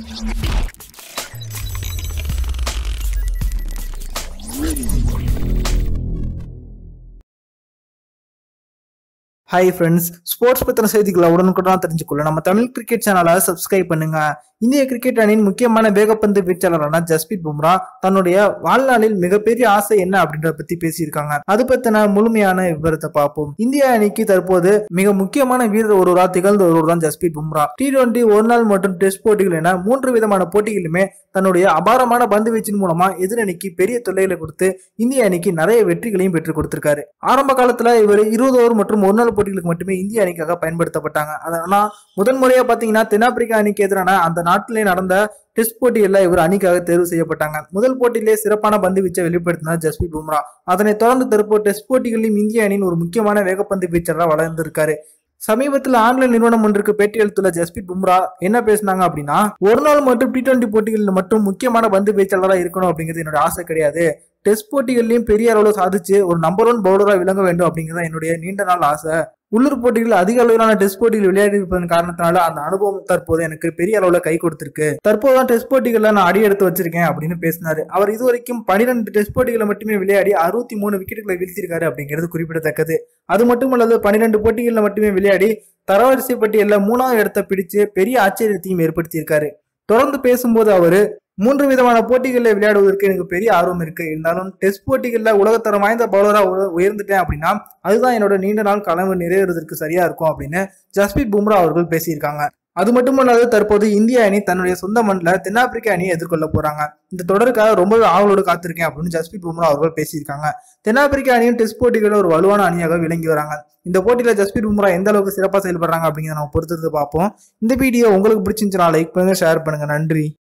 hi friends sports பத்தின செய்திகளை உடனுக்குடன் தெரிஞ்சுக்கொள்ள நம்ம தமிழ் கிரிக்கெட் சேனலை சப்ஸ்கிரைப் பண்ணுங்க இந்திய கிரிக்கெட் அணியின் முக்கியமான வேகப்பந்து வீச்சாளரான ஜஸ்பீத் பும்ரா தன்னுடைய வாழ்நாளில் மிகப்பெரிய ஆசை என்ன அப்படின்றத பத்தி பேசியிருக்காங்க அது பத்தின முழுமையான விவரத்தை பார்ப்போம் இந்திய அணிக்கு தற்போது மிக முக்கியமான வீரர் ஒருவரா திகழ்ந்த ஒருவர் தான் ஜஸ்பீத் பும்ரா டி டுவெண்டி ஒரு நாள் மற்றும் டெஸ்ட் போட்டிகள் என மூன்று விதமான போட்டிகளிலுமே தன்னுடைய அபாரமான பந்து வீச்சின் மூலமா எதிரணிக்கு பெரிய தொல்லைகளை கொடுத்து இந்திய அணிக்கு நிறைய வெற்றிகளையும் பெற்றுக் கொடுத்திருக்காரு ஆரம்ப காலத்துல இவர் இருபது ஓவர் மற்றும் ஒரு நாள் போட்டிகளுக்கு மட்டுமே இந்திய அணிக்காக பயன்படுத்தப்பட்டாங்க ஆனா முதன்முறையா பாத்தீங்கன்னா தென்னாப்பிரிக்கா அணிக்கு எதிரான அந்த நாட்டிலே நடந்த டெஸ்ட் போட்டியில் இவர் அணிக்காக தேர்வு செய்யப்பட்டாங்க முதல் போட்டியிலே சிறப்பான பந்து வீச்சை வெளிப்படுத்தினார் ஜஸ்பீத் பும்ரா அதனைத் தொடர்ந்து தற்போது டெஸ்ட் போட்டிகளிலும் இந்திய அணியின் ஒரு முக்கியமான வேகப்பந்து வீச்சராக வளர்ந்திருக்காரு சமீபத்தில் ஆங்கில நிறுவனம் ஒன்றுக்கு பேட்டியளித்துள்ள ஜஸ்பீத் பும்ரா என்ன பேசினாங்க அப்படின்னா ஒரு நாள் மட்டும் டி டுவெண்டி போட்டிகளில் மட்டும் முக்கியமான பந்து வீச்சாளராக இருக்கணும் அப்படிங்கிறது என்னோட ஆசை கிடையாது டெஸ்ட் போட்டிகள்லையும் பெரிய அளவில் சாதிச்சு ஒரு நம்பர் ஒன் பவுலராக விளங்க வேண்டும் அப்படிங்கிறது என்னுடைய நீண்ட நாள் ஆசை உள்ளூர் போட்டிகளில் அதிக அளவிலான டெஸ்ட் போட்டிகள் விளையாடி இருப்பதன் காரணத்தினால அந்த அனுபவம் தற்போது எனக்கு பெரிய அளவில் கை கொடுத்திருக்கு தற்போது தான் டெஸ்ட் போட்டிகளில் நான் அடி எடுத்து வச்சிருக்கேன் அப்படின்னு பேசினாரு அவர் இதுவரைக்கும் பனிரெண்டு டெஸ்ட் போட்டிகளை மட்டுமே விளையாடி அறுபத்தி மூணு விக்கெட்டுகளை வீழ்த்திருக்காரு அப்படிங்கிறது குறிப்பிடத்தக்கது அது மட்டுமல்லாது பனிரெண்டு போட்டிகளில் மட்டுமே விளையாடி தரவரிசை பட்டியலில் மூணாவது இடத்தை பிடிச்சு பெரிய ஆச்சரியத்தையும் ஏற்படுத்தியிருக்காரு தொடர்ந்து பேசும்போது அவரு மூன்று விதமான போட்டிகளில் விளையாடுவதற்கு எனக்கு பெரிய ஆர்வம் இருக்கு இருந்தாலும் டெஸ்ட் போட்டிகளில் உலகத்தரம் வாய்ந்த பவுலராக உயர்ந்துட்டேன் அப்படின்னா அதுதான் என்னோட நீண்ட நாள் கனவு நிறைவேறுவதற்கு சரியா இருக்கும் அப்படின்னு ஜஸ்பீத் பும்ரா அவர்கள் பேசியிருக்காங்க அது மட்டுமல்லாது தற்போது இந்திய அணி தன்னுடைய சொந்த மண்ணில் தென்னாப்பிரிக்க அணியை எதிர்கொள்ள போறாங்க இந்த தொடருக்காக ரொம்பவே ஆவலோடு காத்திருக்கேன் அப்படின்னு ஜஸ்பீத் பும்ரா அவர்கள் பேசியிருக்காங்க தென்னாப்பிரிக்க அணியும் டெஸ்ட் போட்டிகளில் ஒரு வலுவான அணியாக விளங்கி வராங்க இந்த போட்டியில ஜஸ்பீத் பும்ரா எந்த அளவுக்கு சிறப்பாக செயல்படுறாங்க அப்படிங்கிறத நம்ம பொறுத்திருந்து பார்ப்போம் இந்த வீடியோ உங்களுக்கு பிடிச்சிருந்துச்சுன்னா லைக் பண்ணுங்க ஷேர் பண்ணுங்க நன்றி